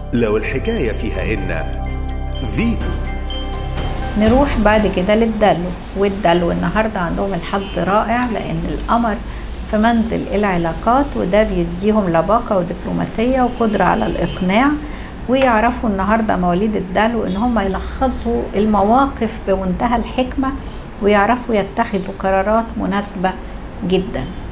لو الحكاية فيها إن فيتو نروح بعد كده للدلو والدلو النهارده عندهم الحظ رائع لان القمر في منزل العلاقات وده بيديهم لباقه ودبلوماسيه وقدره على الاقناع ويعرفوا النهارده مواليد الدلو ان هم يلخصوا المواقف بمنتهى الحكمه ويعرفوا يتخذوا قرارات مناسبه جدا